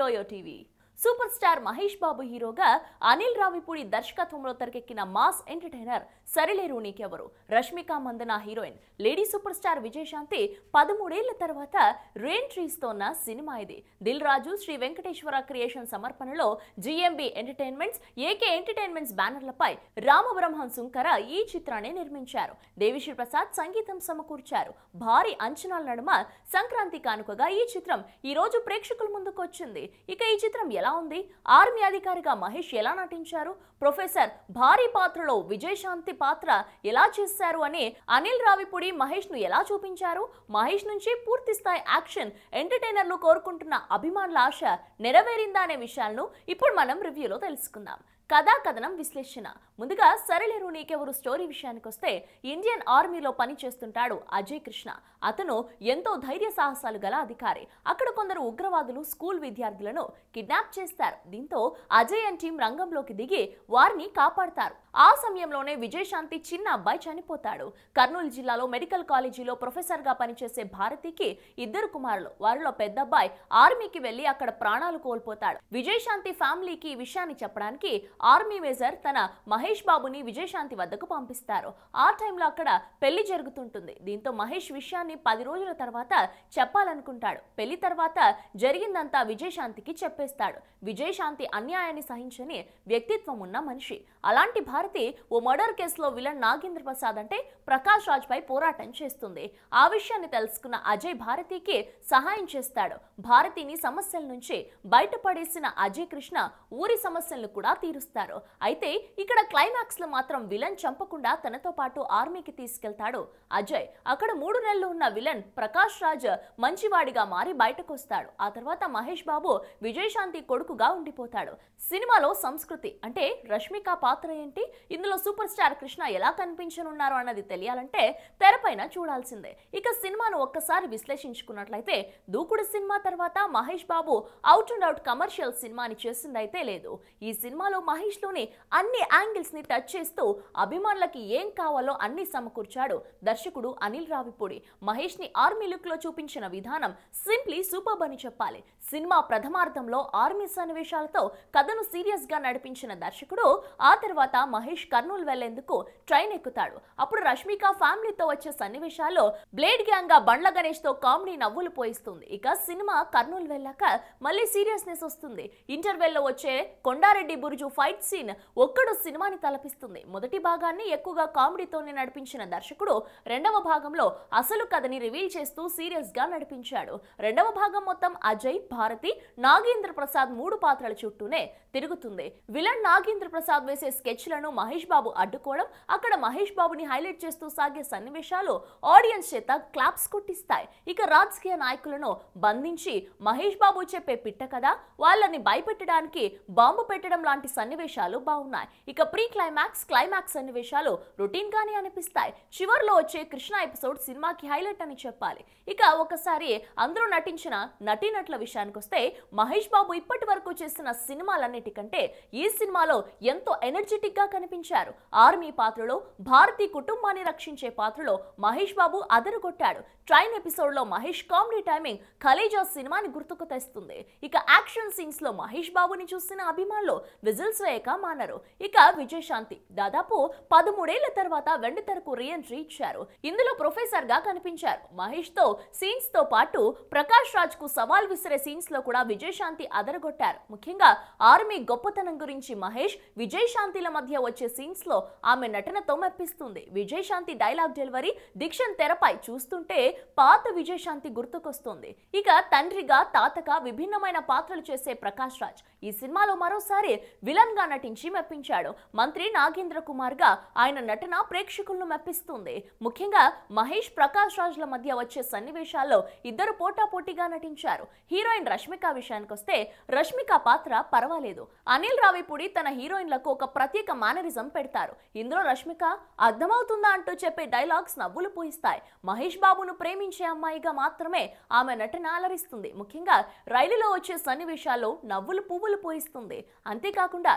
yo-yo TV super star Mahesh Babu హీరోగా అనిల్ రావిపూడి దర్శకత్వంలో తెరకెక్కిన mass entertainer Sarileru Neekevvaru Rashmika Mandanna heroine lady super star Vijayashanti పదమూడేళ్ల తర్వాత రీఎంట్రీస్తోన్న సినిమా ఇది దిల్ రాజు శ్రీ వెంకటేశ్వర క్రియేషన్ సమర్పణలో జిఎంబి ఎంటర్టైన్మెంట్స్ ఏకే ఎంటర్టైన్మెంట్స్ బ్యానర్లపై రామబ్రహ్మం సుంకర ఈ చిత్రాన్ని నిర్మించారు దేవిశ్రీ ప్రసాద్ సంగీతం సమకూర్చారు భారీ అంచనాల నడుమ సంక్రాంతి కానుకగా ఈ చిత్రం ఈ రోజు ప్రేక్షకుల ముందుకు వచ్చింది ఇక ఈ చిత్రం ఎలా ఉంది ఆర్మీ అధికారిగా మహేష్ ఎలా నటించారు ప్రొఫెసర్ భారీ పాత్రలో విజయశాంతి పాత్ర ఎలా చేశారు అని అనిల్ రావిపూడి మహేష్ ను ఎలా చూపించారు మహేష్ నుంచి పూర్తి స్థాయి యాక్షన్ ఎంటర్టైనర్లు కోరుకుంటున్న అభిమానుల ఆశ నెరవేరిందా అనే విషయాలను ఇప్పుడు మనం రివ్యూలో తెలుసుకుందాం కథా కథనం విశ్లేషణ ముందుగా సరళేరు నీకెవరు స్టోరీ విషయానికి వస్తే ఇండియన్ ఆర్మీలో పనిచేస్తుంటాడు అజయ్ కృష్ణ అతను ఎంతో ధైర్య సాహసాలు గల అధికారి అక్కడ కొందరు ఉగ్రవాదులు స్కూల్ విద్యార్థులను కిడ్నాప్ చేస్తారు దీంతో అజయ్ అండ్ టీం రంగంలోకి దిగి వారిని కాపాడతారు ఆ సమయంలోనే విజయశాంతి చిన్న అబ్బాయి చనిపోతాడు కర్నూలు జిల్లాలో మెడికల్ కాలేజీలో ప్రొఫెసర్ గా పనిచేసే భారతికి ఇద్దరు కుమారులు వారిలో పెద్ద అబ్బాయి ఆర్మీకి వెళ్లి అక్కడ ప్రాణాలు కోల్పోతాడు విజయశాంతి ఫ్యామిలీకి ఈ విషయాన్ని చెప్పడానికి ఆర్మీ మేజర్ తన మహేష్ బాబుని విజయశాంతి వద్దకు పంపిస్తారు ఆ టైంలో అక్కడ పెళ్లి జరుగుతుంటుంది దీంతో మహేష్ విషయాన్ని పది రోజుల తర్వాత చెప్పాలనుకుంటాడు పెళ్లి తర్వాత జరిగిందంతా విజయశాంతికి చెప్పేస్తాడు విజయశాంతి అన్యాయాన్ని సహించని వ్యక్తిత్వం ఉన్న మనిషి అలాంటి భారతి ఓ మర్డర్ కేసులో విలన్ నాగేంద్ర ప్రసాద్ అంటే ప్రకాష్ రాజ్ పై పోరాటం చేస్తుంది ఆ విషయాన్ని తెలుసుకున్న అజయ్ భారతికి సహాయం చేస్తాడు భారతిని సమస్యల నుంచి బయటపడేసిన అజయ్ కృష్ణ ఊరి సమస్యలను కూడా తీరుస్తారు అయితే ఇక్కడ క్లైమాక్స్ లో మాత్రం విలన్ చంపకుండా తనతో పాటు ఆర్మీకి తీసుకెళ్తాడు అజయ్ అక్కడ మూడు నెలలు ఉన్న విలన్ ప్రకాష్ రాజ్ మంచివాడిగా మారి బయటకు వస్తాడు ఆ తర్వాత మహేష్ బాబు విజయశాంతి కొడుకుగా ఉండిపోతాడు సినిమాలో సంస్కృతి అంటే రష్మిక పాత్ర ఏంటి ఇందులో సూపర్ స్టార్ కృష్ణ ఎలా కనిపించనున్నారు అన్నది తెలియాలంటే తెరపైన చూడాల్సిందే ఇక సినిమాను ఒక్కసారి విశ్లేషించుకున్నట్లయితే దూకుడు సినిమా తర్వాత Mahesh Babu out and out commercial సినిమాని చేసిందైతే లేదు ఈ సినిమాలో మహేష్ లోని అన్ని యాంగిల్స్ ని టచ్ చేస్తూ అభిమానులకి ఏం కావాలో అన్ని సమకూర్చాడు దర్శకుడు అనిల్ రావిపూడి మహేష్ ని ఆర్మీ లుక్ లో చూపించిన విధానం సింప్లీ సూపర్ అని చెప్పాలి సినిమా ప్రథమార్థంలో ఆర్మీ సన్నివేశాలతో కథను సీరియస్ గా నడిపించిన దర్శకుడు ఆ తర్వాత మహేష్ కర్నూలు వెళ్లేందుకు ట్రైన్ ఎక్కుతాడు అప్పుడు రష్మిక ఫ్యామిలీతో వచ్చే సన్నివేశాల్లో బ్లేడ్ గ్యాంగ్ గా బండ్ల గణేష్ తో కామెడీ నవ్వులు పోయిస్తుంది ఇక సినిమా కర్నూలు వెళ్ళాక మళ్ళీ సీరియస్నెస్ వస్తుంది ఇంటర్వెల్ లో వచ్చే కొండారెడ్డి బురుజు ఫైట్ సీన్ ఒక్కడు సినిమాని తలపిస్తుంది మొదటి భాగాన్ని ఎక్కువగా కామెడీతోనే నడిపించిన దర్శకుడు రెండవ భాగంలో అసలు కథని రివీల్ చేస్తూ సీరియస్ గా నడిపించాడు రెండవ భాగం మొత్తం అజయ్ భారతి నాగేంద్ర ప్రసాద్ మూడు పాత్రల చుట్టూనే తిరుగుతుంది విలన్ నాగేంద్ర ప్రసాద్ వేసే స్కెచ్లను మహేష్ బాబు అడ్డుకోవడం అక్కడ మహేష్ బాబుని హైలైట్ చేస్తూ సాగే సన్నివేశాలు ఆడియన్స్ చేత క్లాప్స్ కొట్టిస్తాయి ఇక రాజకీయ నాయకులను బంధించి మహేష్ బాబు చెప్పే పిట్ట కదా వాళ్ళని భయపెట్టడానికి బాంబు పెట్టడం లాంటి సన్నివేశాలు బాగున్నాయి ఇక ప్రీ క్లైమాక్స్ క్లైమాక్స్ సన్నివేశాలు రొటీన్ గానే అనిపిస్తాయి చివర్లో వచ్చే కృష్ణ ఎపిసోడ్ సినిమాకి హైలైట్ అని చెప్పాలి ఇక ఒకసారి అందరూ నటించిన నటీనటుల విషయానికి వస్తే మహేష్ బాబు ఇప్పటి వరకు చేసిన సినిమాలన్నిటికంటే ఈ సినిమాలో ఎంతో ఎనర్జెటిక్ గా కనిపించారు ఆర్మీ పాత్రలో భారతీ కుటుంబాన్ని రక్షించే పాత్రలో మహేష్ బాబు అదరగొట్టాడు ట్రైన్ ఎపిసోడ్ లో మహేష్ కామెడీ టైమింగ్ ఖలేజా సినిమాని గుర్తుకు తెస్తుంది ఇక యాక్షన్ సీన్స్ లో మహేష్ బాబుని చూసిన అభిమానులు విజిల్స్ వేయక మానరు ఇక విజయశాంతి దాదాపు పదమూడేళ్ల తర్వాత వెండితెరకు రీఎంట్రీ ఇచ్చారు ఇందులో ప్రొఫెసర్ గా కనిపించారు మహేష్ తో సీన్స్ తో పాటు ప్రకాష్ రాజ్ కు సవాల్ విసిరే సీన్స్ లో కూడా విజయశాంతి అదరగొట్టారు ముఖ్యంగా ఆర్మీ గొప్పతనం గురించి మహేష్ విజయశాంతిల మధ్య వచ్చే సీన్స్ లో ఆమె నటనతో మెప్పిస్తుంది విజయశాంతి డైలాగ్ డెలివరీ డిక్షన్ తెరపై చూస్తుంటే పాత విజయశాంతి గుర్తుకొస్తుంది ఇక తండ్రిగా తాతగా విభిన్నమైన పాత్రలు చేసే ప్రకాష్ రాజ్ ఈ సినిమాలో మరోసారి విలన్ గా నటించి మెప్పించాడు మంత్రి నాగేంద్ర కుమార్ గా ఆయన నటన ప్రేక్షకులను మెప్పిస్తుంది ముఖ్యంగా మహేష్ ప్రకాష్ రాజ్ల మధ్య వచ్చే సన్నివేశాల్లో ఇద్దరు పోటాపోటీగా నటించారు హీరోయిన్ రష్మిక విషయానికి వస్తే రష్మిక పాత్ర పర్వాలేదు అనిల్ రావిపూడి తన హీరోయిన్లకు ఒక ప్రత్యేక మేనరిజం పెడతారు ఇందులో రష్మిక అర్థమవుతుందా అంటూ చెప్పే డైలాగ్స్ నవ్వులు పూయిస్తాయి మహేష్ బాబును ప్రేమించే అమ్మాయిగా మాత్రమే ఆమె నటన అలరిస్తుంది ముఖ్యంగా రైలులో వచ్చే సన్నివేశాల్లో నవ్వులు పువ్వులు పోయిస్తుంది అంతేకాకుండా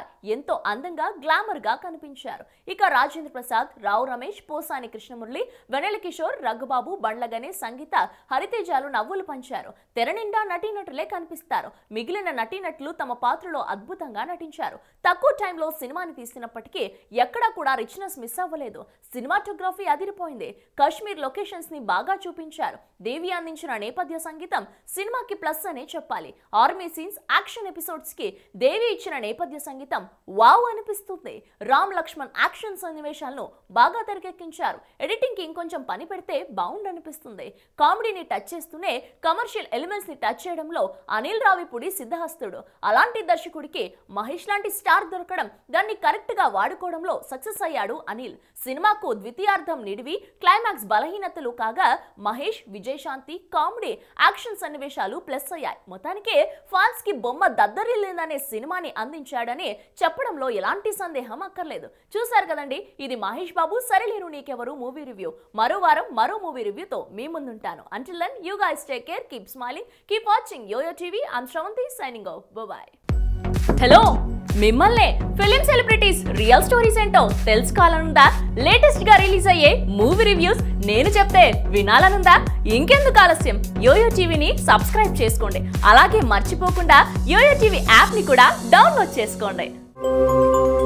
ఎంతో అందంగా గ్లామర్ గా కనిపించారు ఇక రాజేంద్ర ప్రసాద్ రావు రమేష్ పోసాని కృష్ణమురళి వెనెల కిషోర్ రఘుబాబు బండ్ల గణేష్ సంగీత హరితేజాలు నవ్వులు పంచారు తెర నిండా నటీనటులే కనిపిస్తారు మిగిలిన నటీనటులు తమ పాత్రలో అద్భుతంగా నటించారు తక్కువ టైంలో సినిమాని తీసినప్పటికీ ఎక్కడా కూడా రిచ్నెస్ మిస్ అవ్వలేదు సినిమాటోగ్రఫీ అదిరిపోయింది కాశ్మీర్ లొకేషన్స్ ని బాగా చూపించారు దేవి అందించిన నేపథ్య సంగీతం సినిమాకి ప్లస్ అనే చెప్పాలి ఆర్మీ సీన్స్ యాక్షన్ ఎపిసోడ్స్ కి దేవి ఇచ్చిన నేపథ్య సంగీతం వావ్ అనిపిస్తుంది రామ్ లక్ష్మణ్ యాక్షన్ సన్నివేశాలను బాగా తెరకెక్కించారు ఎడిటింగ్ కి ఇంకొంచెం పని పెడితే బాగుండ్ అనిపిస్తుంది కామెడీని టచ్ చేస్తూనే కమర్షియల్ ఎలిమెంట్స్ ని టచ్ చేయడంలో అనిల్ రావిపూడి సిద్ధహస్తుడు అలాంటి దర్శకుడికి మహేష్ లాంటి స్టార్ దొరకడం దాన్ని కరెక్ట్ గా వాడుకోవడంలో సక్సెస్ అయ్యాడు అనిల్ సినిమాకు ద్వితీయార్థం నిడివి క్లైమాక్స్ బలహీనతలు కాగా మహేష్ విజయశాంతి కామెడీ యాక్షన్ సన్నివేశాలు ప్లస్ అయ్యాయి మొత్తానికి ఫ్యాన్స్ కి బొమ్మ దద్దరిల్లిందనే సినిమాని అందించాడని చెప్పడంలో ఎలాంటి సందేహం అక్కర్లేదు చూశారు కదండి ఇది మహేష్ బాబు సరిలేరు నీకెవరు మూవీ రివ్యూ మరో వారం మరో మూవీ రివ్యూతో మీ ముందుంటాను until then you guys take care keep smiling keep watching YoYo TV I'm Sravanthi signing off bye hello మిమ్మల్నే ఫిలిం సెలబ్రిటీస్ రియల్ స్టోరీస్ ఏంటో తెలుసుకోవాలనుందా లేటెస్ట్ గా రిలీజ్ అయ్యే మూవీ రివ్యూస్ నేను చెప్తే వినాలనుందా ఇంకెందుకు ఆలస్యం యోయో టీవీని సబ్స్క్రైబ్ చేసుకోండి అలాగే మర్చిపోకుండా యోయో టీవీ యాప్ ని కూడా డౌన్లోడ్ చేసుకోండి